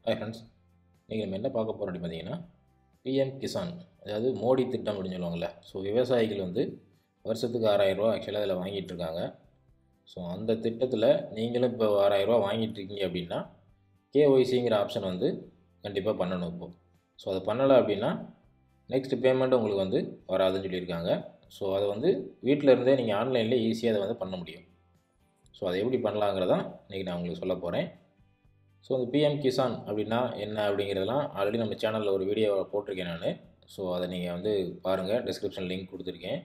hi friends நீங்கள் நம்ம என்ன பார்க்க போகிறோம் அப்படின்னு பார்த்தீங்கன்னா பிஎம் கிசான் அதாவது மோடி திட்டம் அப்படின்னு சொல்லுவாங்கள்ல ஸோ விவசாயிகள் வந்து வருஷத்துக்கு ஆறாயிரரூவா ஆக்சுவலாக அதில் வாங்கிட்டு இருக்காங்க ஸோ அந்த திட்டத்தில் நீங்களும் இப்போ ஆறாயிரரூவா வாங்கிட்டு இருக்கீங்க அப்படின்னா கேஒய்சிங்கிற ஆப்ஷன் வந்து கண்டிப்பாக பண்ணணும் இப்போது ஸோ அதை பண்ணலை அப்படின்னா நெக்ஸ்ட் பேமெண்ட் உங்களுக்கு வந்து வராதுன்னு சொல்லியிருக்காங்க ஸோ அதை வந்து வீட்டில் இருந்தே நீங்கள் ஆன்லைனில் ஈஸியாக அதை வந்து பண்ண முடியும் ஸோ அதை எப்படி பண்ணலாங்கிறதான் இன்றைக்கி நான் உங்களுக்கு சொல்ல போகிறேன் ஸோ இந்த பிஎம் கிசான் அப்படின்னா என்ன அப்படிங்கிறதெல்லாம் ஆல்ரெடி நம்ம சேனலில் ஒரு வீடியோ போட்டிருக்கேன் நான் ஸோ அதை நீங்கள் வந்து பாருங்கள் டிஸ்கிரிப்ஷன் லிங்க் கொடுத்துருக்கேன்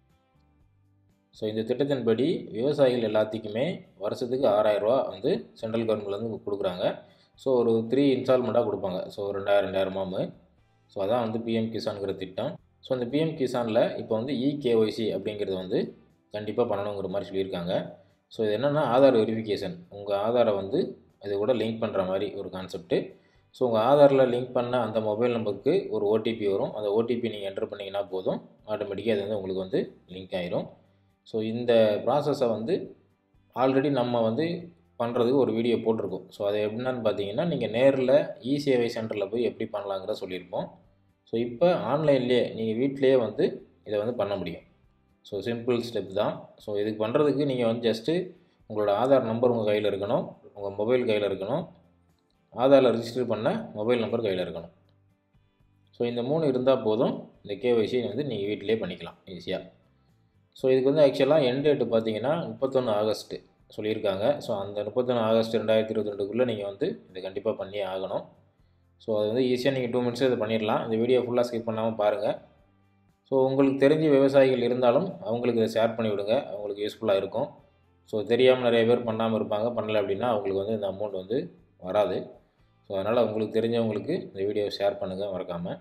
ஸோ இந்த திட்டத்தின்படி விவசாயிகள் எல்லாத்துக்குமே வருஷத்துக்கு ஆறாயிரரூவா வந்து சென்ட்ரல் கவர்மெண்ட்லேருந்து கொடுக்குறாங்க ஸோ ஒரு த்ரீ இன்ஸ்டால்மெண்ட்டாக கொடுப்பாங்க ஸோ ரெண்டாயிரம் ரெண்டாயிரமாமு ஸோ அதான் வந்து பிஎம் கிசான்கிற திட்டம் ஸோ இந்த பிஎம் கிசானில் இப்போ வந்து இகேஒய்சி அப்படிங்கிறது வந்து கண்டிப்பாக பண்ணணுங்கிற மாதிரி சொல்லியிருக்காங்க ஸோ இது என்னென்னா ஆதார் வெரிஃபிகேஷன் உங்கள் ஆதாரை வந்து இது கூட லிங்க் பண்ணுற மாதிரி ஒரு கான்செப்ட்டு ஸோ உங்கள் ஆதாரில் லிங்க் பண்ண அந்த மொபைல் நம்பருக்கு ஒரு ஓடிபி வரும் அந்த ஓடிபி நீங்கள் என்டர் பண்ணிங்கன்னா போதும் ஆட்டோமேட்டிக்காக அது வந்து உங்களுக்கு வந்து லிங்க் ஆயிரும் ஸோ இந்த ப்ராசஸை வந்து ஆல்ரெடி நம்ம வந்து பண்ணுறதுக்கு ஒரு வீடியோ போட்டிருக்கோம் ஸோ அது எப்படின்னு பார்த்தீங்கன்னா நீங்கள் நேரில் இசேவை சென்டரில் போய் எப்படி பண்ணலாங்கிறத சொல்லியிருப்போம் ஸோ இப்போ ஆன்லைன்லேயே நீங்கள் வீட்டிலேயே வந்து இதை வந்து பண்ண முடியும் ஸோ சிம்பிள் ஸ்டெப் தான் ஸோ இதுக்கு பண்ணுறதுக்கு நீங்கள் வந்து ஜஸ்ட்டு உங்களோட ஆதார் நம்பர் உங்கள் கையில் இருக்கணும் உங்கள் மொபைல் கையில் இருக்கணும் ஆதாரில் ரிஜிஸ்டர் பண்ண மொபைல் நம்பர் கையில் இருக்கணும் ஸோ இந்த மூணு இருந்தால் போதும் இந்த கேஒய்சி வந்து நீங்கள் வீட்டிலே பண்ணிக்கலாம் ஈஸியாக ஸோ இதுக்கு வந்து ஆக்சுவலாக என் டேட்டு பார்த்தீங்கன்னா முப்பத்தொன்று ஆகஸ்ட்டு சொல்லியிருக்காங்க ஸோ அந்த முப்பத்தொன்று ஆகஸ்ட் ரெண்டாயிரத்தி இருபத்தி ரெண்டுக்குள்ளே நீங்கள் வந்து இதை கண்டிப்பாக பண்ணி ஆகணும் ஸோ அது வந்து ஈஸியாக நீங்கள் டூ மினிட்ஸில் இதை பண்ணிடலாம் இந்த வீடியோ ஃபுல்லாக ஸ்கிப் பண்ணாமல் பாருங்கள் ஸோ உங்களுக்கு தெரிஞ்ச விவசாயிகள் இருந்தாலும் அவங்களுக்கு இதை ஷேர் பண்ணி விடுங்க அவங்களுக்கு யூஸ்ஃபுல்லாக இருக்கும் ஸோ தெரியாமல் நிறைய பேர் பண்ணாமல் இருப்பாங்க பண்ணலை அப்படின்னா அவங்களுக்கு வந்து இந்த அமௌண்ட் வந்து வராது ஸோ அதனால் உங்களுக்கு தெரிஞ்சவங்களுக்கு இந்த வீடியோவை ஷேர் பண்ணுங்கள் மறக்காமல்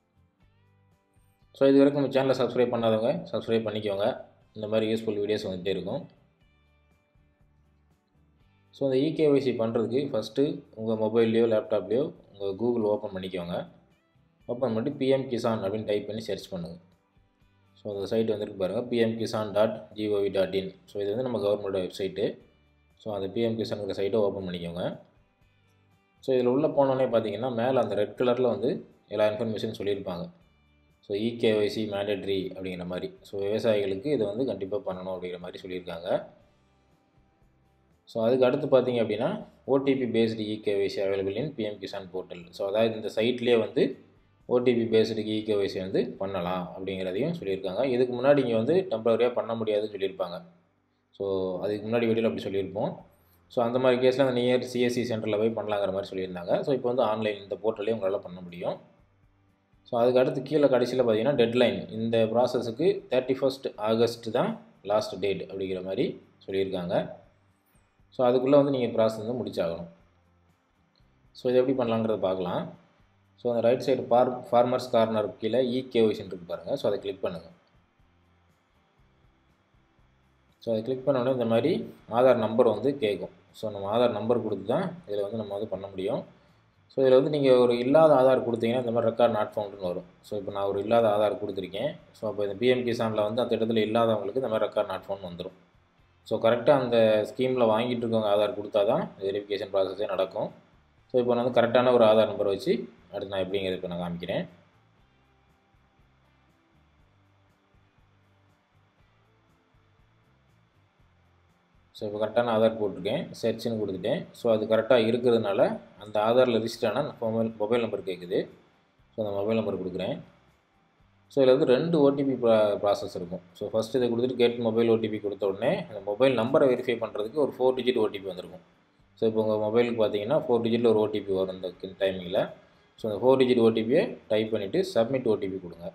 ஸோ இது வரைக்கும் நம்ம சேனலை சப்ஸ்கிரைப் பண்ணாதவங்க சப்ஸ்கிரைப் பண்ணிக்கோங்க இந்த மாதிரி யூஸ்ஃபுல் வீடியோஸ் வந்துகிட்டே இருக்கும் ஸோ இந்த இகேஒய்சி பண்ணுறதுக்கு ஃபஸ்ட்டு உங்கள் மொபைல்லையோ லேப்டாப்லேயோ உங்கள் கூகுள் ஓப்பன் பண்ணிக்கோங்க ஓப்பன் பண்ணிட்டு பிஎம் கிசான் அப்படின்னு டைப் பண்ணி சர்ச் பண்ணுங்கள் ஸோ அந்த சைட் வந்துருக்கு பாருங்கள் PM Kisan dot GOV dot in so இது வந்து நம்ம கவர்மெண்ட் வெப்சைட்டு ஸோ அந்த பிஎம் கிசானுங்கிற சைட்டை ஓப்பன் பண்ணிக்கோங்க ஸோ இதில் உள்ளே போனோடனே பார்த்தீங்கன்னா மேலே அந்த ரெட் கலரில் வந்து எல்லா இன்ஃபர்மேஷன் சொல்லியிருப்பாங்க ஸோ இகேஒய்சி மேண்டட்ரி அப்படிங்கிற மாதிரி ஸோ விவசாயிகளுக்கு இதை வந்து கண்டிப்பாக பண்ணணும் அப்படிங்கிற மாதிரி சொல்லியிருக்காங்க ஸோ அதுக்கு அடுத்து பார்த்தீங்க அப்படின்னா OTP based eKYC available in PM Kisan portal so அதாவது இந்த சைட்லேயே வந்து ஓடிபி பேஸ்டு இகேஒய்சி வந்து பண்ணலாம் அப்படிங்கிறதையும் சொல்லியிருக்காங்க இதுக்கு முன்னாடி இங்கே வந்து டெம்பரரியாக பண்ண முடியாதுன்னு சொல்லியிருப்பாங்க ஸோ அதுக்கு முன்னாடி வீடியோவில் அப்படி சொல்லியிருப்போம் ஸோ அந்த மாதிரி கேஸில் அந்த நியர் சிஎஸ்சி சென்டரில் போய் பண்ணலாங்கிற மாதிரி சொல்லியிருந்தாங்க ஸோ இப்போ வந்து ஆன்லைன் இந்த போர்ட்டலே உங்களால் பண்ண முடியும் ஸோ அதுக்கு அடுத்து கீழே கடைசியில் பார்த்தீங்கன்னா டெட்லைன் இந்த ப்ராசஸுக்கு தேர்ட்டி ஃபஸ்ட் ஆகஸ்ட் தான் லாஸ்ட் டேட் அப்படிங்கிற மாதிரி சொல்லியிருக்காங்க ஸோ அதுக்குள்ளே வந்து நீங்கள் ப்ராசஸ் வந்து முடிச்சாகணும் ஸோ இது எப்படி பண்ணலாங்கிறத பார்க்கலாம் ஸோ அந்த right side for farmers corner கீழே இகேஒய்சின் இருக்கு பாருங்கள் ஸோ அதை கிளிக் பண்ணுங்கள் ஸோ அதை கிளிக் பண்ணோடனே இந்த மாதிரி ஆதார் நம்பர் வந்து கேட்கும் ஸோ நம்ம ஆதார் நம்பர் கொடுத்து தான் இதில் வந்து நம்ம வந்து பண்ண முடியும் ஸோ இதில் வந்து நீங்கள் ஒரு இல்லாத ஆதார் கொடுத்தீங்கன்னா இந்த மாதிரி ரெக்கார்ட் நாட் ஃபவுண்டுன்னு வரும் ஸோ இப்போ நான் ஒரு இல்லாத ஆதார் கொடுத்துருக்கேன் ஸோ அப்போ இந்த பிஎம் கிசானில் வந்து அந்த இடத்துல இல்லாதவங்களுக்கு இந்த மாதிரி ரெக்கார்ட் நாட் ஃபவுண்ட் வந்துடும் ஸோ கரெக்டாக அந்த ஸ்கீமில் வாங்கிட்டு இருக்கவங்க ஆதார் கொடுத்தா தான் வெரிஃபிகேஷன் ப்ராசஸே நடக்கும் ஸோ இப்போ நான் வந்து கரெக்டான ஒரு ஆதார் நம்பர் வச்சு அடுத்து நான் எப்படிங்கிறது இப்போ நான் காமிக்கிறேன் ஸோ இப்போ கரெக்டான ஆதார் போட்டிருக்கேன் சர்ச்னு கொடுத்துட்டேன் ஸோ அது கரெக்டாக இருக்கிறதுனால அந்த ஆதாரில் ரிஜிஸ்டர் ஆனால் மொபைல் மொபைல் நம்பர் கேட்குது ஸோ அந்த மொபைல் நம்பர் கொடுக்குறேன் ஸோ இதில் வந்து ரெண்டு ஓடிபி ப்ரா ப்ராசஸ் இருக்கும் ஸோ ஃபஸ்ட்டு இதை கொடுத்துட்டு கெட் மொபைல் ஓடிபி கொடுத்த உடனே அந்த மொபைல் நம்பரை வெரிஃபை பண்ணுறதுக்கு ஒரு ஃபோர் டிஜிட் ஓடிபி வந்திருக்கும் ஸோ இப்போ உங்கள் மொபைலுக்கு பார்த்தீங்கன்னா ஃபோர் டிஜிட்டில் ஒரு ஓடிபி வரும் இந்த டைமிங்கில் ஸோ அந்த ஃபோர் டிஜிட் ஓடிபியை டைப் பண்ணிவிட்டு சப்மிட் ஓடிபி கொடுங்க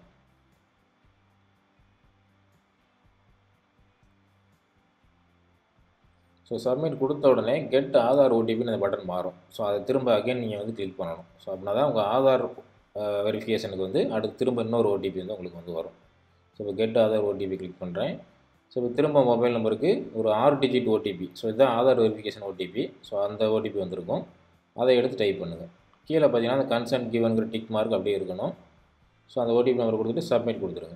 ஸோ சப்மிட் கொடுத்த உடனே கெட் ஆதார் ஓடிபின்னு அந்த பட்டன் மாறும் ஸோ அதை திரும்ப அகைன் நீங்கள் வந்து கிளிக் பண்ணணும் ஸோ அப்படின்னா தான் உங்கள் ஆதார் வெரிஃபிகேஷனுக்கு வந்து அடுத்து திரும்ப இன்னொரு ஓடிபி வந்து உங்களுக்கு வந்து வரும் ஸோ இப்போ கெட் ஆதார் ஓடிபி கிளிக் பண்ணுறேன் ஸோ இப்போ திரும்ப மொபைல் நம்பருக்கு ஒரு ஆறு டிஜிட் ஓடிபி ஸோ இதுதான் ஆதார் வெரிஃபிகேஷன் ஓடிபி ஸோ அந்த ஓடிபி வந்திருக்கும் அதை எடுத்து டைப் பண்ணுங்கள் கீழே பார்த்தீங்கன்னா அந்த கன்சென்ட் கிவனுங்கிற டிக் மார்க் அப்படியே இருக்கணும் ஸோ அந்த ஓடிபி நம்பர் கொடுத்துட்டு சப்மிட் கொடுத்துருங்க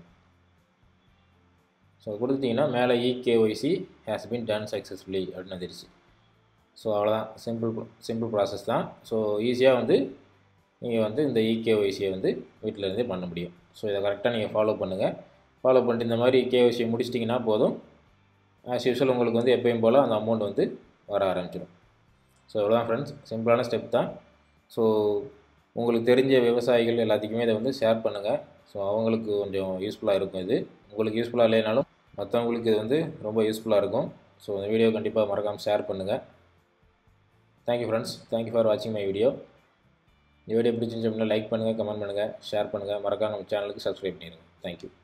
ஸோ கொடுத்துட்டிங்கன்னா மேலே eKYC has been done successfully அப்படின்னு வந்துருச்சு ஸோ அவ்வளோதான் சிம்பிள் சிம்பிள் ப்ராசஸ் தான் ஸோ ஈஸியாக வந்து நீங்கள் வந்து இந்த இகேஒய்சியை வந்து வீட்டில் இருந்தே பண்ண முடியும் ஸோ இதை கரெக்டாக நீங்கள் ஃபாலோ பண்ணுங்கள் ஃபாலோ பண்ணிட்டு இந்த மாதிரி கேஒய்சியை முடிச்சிட்டிங்கன்னா போதும் ஆஸ் யூஸ்வல் உங்களுக்கு வந்து எப்பயும் போல் அந்த அமௌண்ட் வந்து வர ஆரம்பிச்சிடும் ஸோ இவ்வளோதான் ஃப்ரெண்ட்ஸ் சிம்பிளான ஸ்டெப் தான் ஸோ உங்களுக்கு தெரிஞ்ச விவசாயிகள் எல்லாத்துக்குமே இதை வந்து ஷேர் பண்ணுங்கள் ஸோ அவங்களுக்கு கொஞ்சம் யூஸ்ஃபுல்லாக இருக்கும் இது உங்களுக்கு யூஸ்ஃபுல்லாக இல்லைனாலும் மற்றவங்களுக்கு இது வந்து ரொம்ப யூஸ்ஃபுல்லாக இருக்கும் ஸோ இந்த வீடியோ கண்டிப்பாக மறக்காமல் ஷேர் பண்ணுங்கள் தேங்க்யூ ஃப்ரெண்ட்ஸ் தேங்க்யூ ஃபார் வாட்சிங் மை வீடியோ இந்த வீடியோ பிடிச்சிருந்துச்சு அப்படின்னா லைக் பண்ணுங்கள் கமெண்ட் பண்ணுங்கள் ஷேர் பண்ணுங்கள் மறக்காம நம்ம சேனலுக்கு சப்ஸ்கிரைப் பண்ணிடுங்க தேங்க்யூ